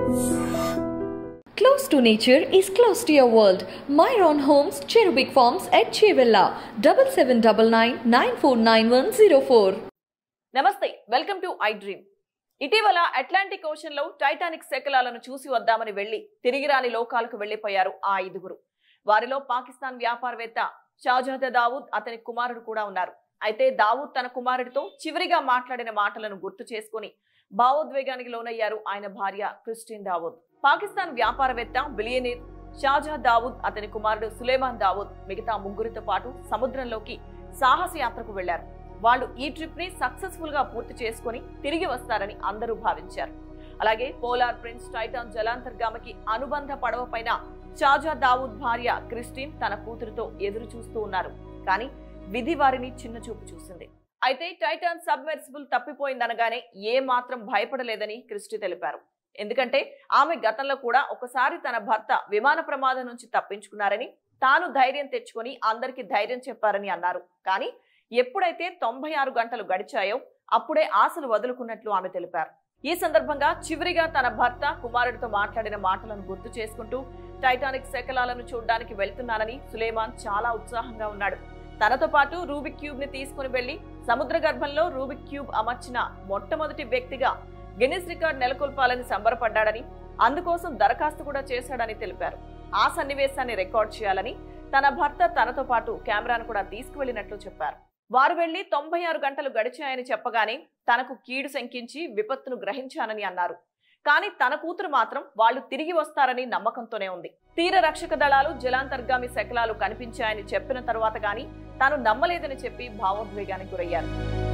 Close to nature is close to your world. Myron Homes, Cherubic Farms at Chevilla, double seven double nine nine four nine one zero four. నమస్తే welcome to I Dream ఇటీవల Atlantic ocean లో Titanic శకలాలను చూసి వద్దామని వెళ్లి తిరిగి రాని లోకాలకు వెళ్లిపోయారు ఆ ఐదుగురు వారిలో పాకిస్తాన్ వ్యాపారవేత్త షాజాదా దావూద్ అతని కుమారుడు కూడా ఉన్నారు అయితే దావూద్ తన కుమారుడితో చివరిగా మాట్లాడిన మాటలను గుర్తు చేసుకుని భావోద్వేగానికి లోనయ్యారు ఆయన భార్య క్రిస్టిన్ దావూద్ పాకిస్తాన్ వ్యాపారవేత్త బిలియనీర్ షాజా దావూద్ అతని కుమారుడు సులేమాన్ దావూద్ మిగతా ముగ్గురితో పాటు సముద్రంలోకి సాహస యాత్రకు వెళ్లారు వాళ్ళు ఈ ట్రిప్ ని సక్సెస్ఫుల్ గా పూర్తి చేసుకుని తిరిగి వస్తారని అందరూ భావించారు అలాగే పోలార్ ప్రిన్స్ టైటాన్ జలాంతర్గామకి అనుబంధ పడవ పైన షాజా దావూద్ భార్య క్రిస్టిన్ తన కూతురుతో ఎదురు చూస్తూ ఉన్నారు కానీ విధి వారిని చిన్న చూపు చూసింది అయితే టైటాన్ సబ్మెర్సిబుల్ తప్పిపోయిందనగానే ఏ మాత్రం భయపడలేదని క్రిస్టి తెలిపారు ఎందుకంటే ఆమె గతంలో కూడా ఒకసారి తన భర్త విమాన ప్రమాదం నుంచి తప్పించుకున్నారని తాను ధైర్యం తెచ్చుకొని అందరికీ ధైర్యం చెప్పారని అన్నారు కానీ ఎప్పుడైతే తొంభై ఆరు గంటలు గడిచాయో అప్పుడే ఆశలు వదులుకున్నట్లు ఆమె తెలిపారు ఈ సందర్భంగా చివరిగా తన భర్త కుమారుడితో మాట్లాడిన మాటలను గుర్తు చేసుకుంటూ టైటానిక్ శకలాలను చూడడానికి వెళ్తున్నానని సులేమాన్ చాలా ఉత్సాహంగా ఉన్నాడు తనతో పాటు రూబిక్ క్యూబ్ ని తీసుకుని వెళ్లి సముద్ర గర్భంలో రూబిక్ క్యూబ్ అమర్చిన మొట్టమొదటి వ్యక్తిగా గిన్నిస్ రికార్డ్ నెలకొల్పాలని సంబరపడ్డాడని అందుకోసం దరఖాస్తు కూడా చేశాడని తెలిపారు ఆ సన్నివేశాన్ని రికార్డ్ చేయాలని తన భర్త తనతో పాటు కెమెరాను కూడా తీసుకువెళ్లినట్లు చెప్పారు వారు వెళ్లి తొంభై ఆరు గంటలు గడిచాయని చెప్పగానే తనకు కీడు శంకించి విపత్తును గ్రహించానని అన్నారు కానీ తన కూతురు మాత్రం వాళ్ళు తిరిగి వస్తారని నమ్మకంతోనే ఉంది తీర రక్షక దళాలు జలాంతర్గామి శకలాలు కనిపించాయని చెప్పిన తరువాత గాని తాను నమ్మలేదని చెప్పి భావోద్వేగానికి గురయ్యారు